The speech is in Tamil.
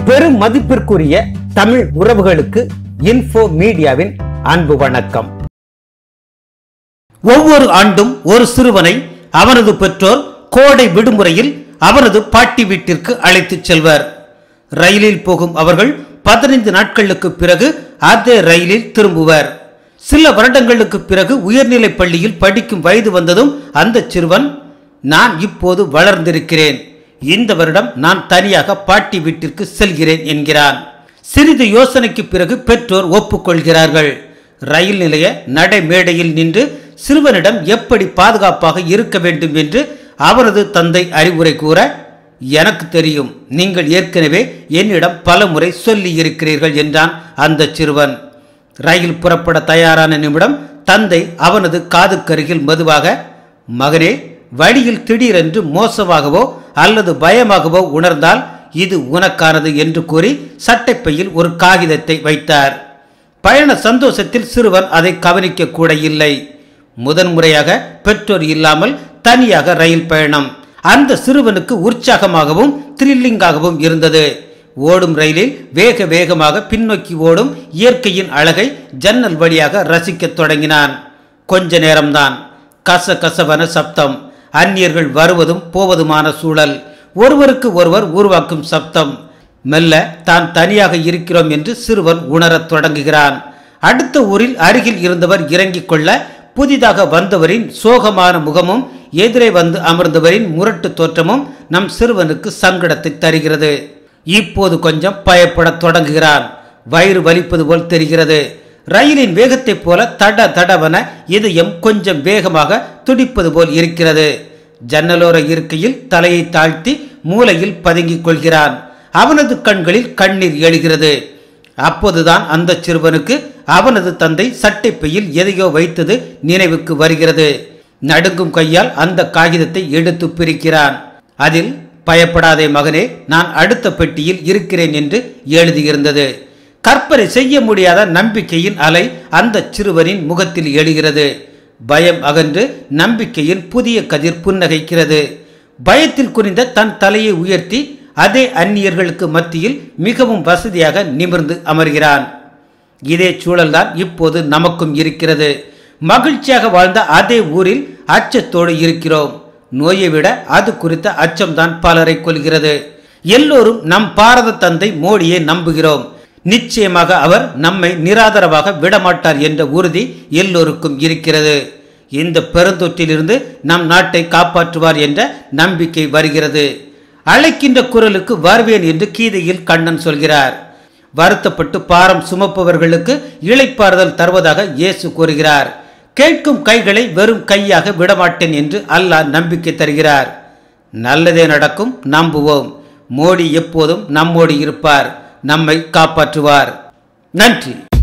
பெரும் மதிப்பிற்குரிய தமிழ் உறவுகளுக்கு இன்ஃபோ மீடியாவின் அன்பு வணக்கம் ஒவ்வொரு ஆண்டும் ஒரு சிறுவனை அவனது பெற்றோர் கோடை விடுமுறையில் அவனது பாட்டி வீட்டிற்கு அழைத்துச் செல்வர் ரயிலில் போகும் அவர்கள் பதினைந்து நாட்களுக்கு பிறகு அதே ரயிலில் திரும்புவர் சில வருடங்களுக்கு பிறகு உயர்நிலைப் பள்ளியில் படிக்கும் வயது வந்ததும் அந்த சிறுவன் நான் இப்போது வளர்ந்திருக்கிறேன் இந்த வருடம் நான் தனியாக பாட்டி வீட்டிற்கு செல்கிறேன் என்கிறான் சிறிது யோசனைக்கு பிறகு பெற்றோர் ஒப்புக்கொள்கிறார்கள் ரயில் நிலைய நடைமேடையில் நின்று சிறுவனிடம் எப்படி பாதுகாப்பாக இருக்க வேண்டும் என்று அவரது தந்தை அறிவுரை கூற எனக்கு தெரியும் நீங்கள் ஏற்கனவே என்னிடம் பலமுறை சொல்லி இருக்கிறீர்கள் என்றான் அந்த சிறுவன் ரயில் புறப்பட தயாரான நிமிடம் தந்தை அவனது காதுக்கருகில் மெதுவாக மகனே வழியில் திடீரென்று மோசமாகவோ அல்லது பயமாகவோ உணர்ந்தால் இது உனக்கானது என்று கூறி சட்டைப்பையில் ஒரு காகிதத்தை வைத்தார் பயண சந்தோஷத்தில் சிறுவன் அதை கவனிக்க கூட இல்லை முதன்முறையாக பெற்றோர் இல்லாமல் தனியாக ரயில் பயணம் அந்த சிறுவனுக்கு உற்சாகமாகவும் த்ரில்லிங்காகவும் இருந்தது ஓடும் ரயிலில் வேக வேகமாக பின்னோக்கி ஓடும் இயற்கையின் அழகை ஜன்னல் வழியாக ரசிக்கத் தொடங்கினான் கொஞ்ச நேரம்தான் கச கசவன சப்தம் அந்நியர்கள் வருவதும் போவதுமான சூழல் ஒருவருக்கு ஒருவர் உருவாக்கும் சப்தம் மெல்ல தான் தனியாக இருக்கிறோம் என்று சிறுவன் உணரத் தொடங்குகிறான் அடுத்த ஊரில் அருகில் இருந்தவர் இறங்கிக் கொள்ள புதிதாக வந்தவரின் சோகமான முகமும் எதிரே வந்து அமர்ந்தவரின் முரட்டு தோற்றமும் நம் சிறுவனுக்கு சங்கடத்தை தருகிறது இப்போது கொஞ்சம் பயப்படத் தொடங்குகிறான் வயிறு வலிப்பது போல் தெரிகிறது ரயிலின் வேகத்தைப் போல தட தடவன இதயம் கொஞ்சம் வேகமாக துடிப்பது போல் இருக்கிறது ஜன்னலோர இருக்கையில் தலையை தாழ்த்தி மூலையில் பதுங்கிக் கொள்கிறான் அவனது கண்களில் கண்ணீர் எழுகிறது அப்போதுதான் அந்த சிறுவனுக்கு அவனது தந்தை சட்டைப்பையில் எதையோ வைத்தது நினைவுக்கு வருகிறது நடுங்கும் கையால் அந்த காகிதத்தை எடுத்து பிரிக்கிறான் அதில் பயப்படாதே மகனே நான் அடுத்த பெட்டியில் இருக்கிறேன் என்று எழுதியிருந்தது கற்பனை செய்ய முடியாத நம்பிக்கையின் அலை அந்த சிறுவனின் முகத்தில் எழுகிறது பயம் அகன்று நம்பிக்கையின் புதிய கதிர் புன்னகைக்கிறது பயத்தில் குறிந்த தன் தலையை உயர்த்தி அதே அந்நியர்களுக்கு மத்தியில் மிகவும் வசதியாக நிமிர்ந்து அமர்கிறான் இதே சூழல்தான் இப்போது நமக்கும் இருக்கிறது மகிழ்ச்சியாக வாழ்ந்த அதே ஊரில் அச்சத்தோடு இருக்கிறோம் நோயை விட அது குறித்த அச்சம்தான் பலரை கொள்கிறது எல்லோரும் நம் பாரத தந்தை மோடியை நம்புகிறோம் நிச்சயமாக அவர் நம்மை நிராதரவாக விடமாட்டார் என்ற உறுதி எல்லோருக்கும் இருக்கிறது இந்த பெருந்தொற்றிலிருந்து நம் நாட்டை காப்பாற்றுவார் என்ற நம்பிக்கை வருகிறது அழைக்கின்ற குரலுக்கு வருவேன் என்று கீதையில் கண்ணன் சொல்கிறார் வருத்தப்பட்டு பாரம் சுமப்பவர்களுக்கு இளைப்பாறுதல் தருவதாக இயேசு கூறுகிறார் கேட்கும் கைகளை வெறும் கையாக விடமாட்டேன் என்று அல்லாஹ் நம்பிக்கை தருகிறார் நல்லதே நடக்கும் நம்புவோம் மோடி எப்போதும் நம்மோடு இருப்பார் நம்மை காப்பாற்றுவார் நன்றி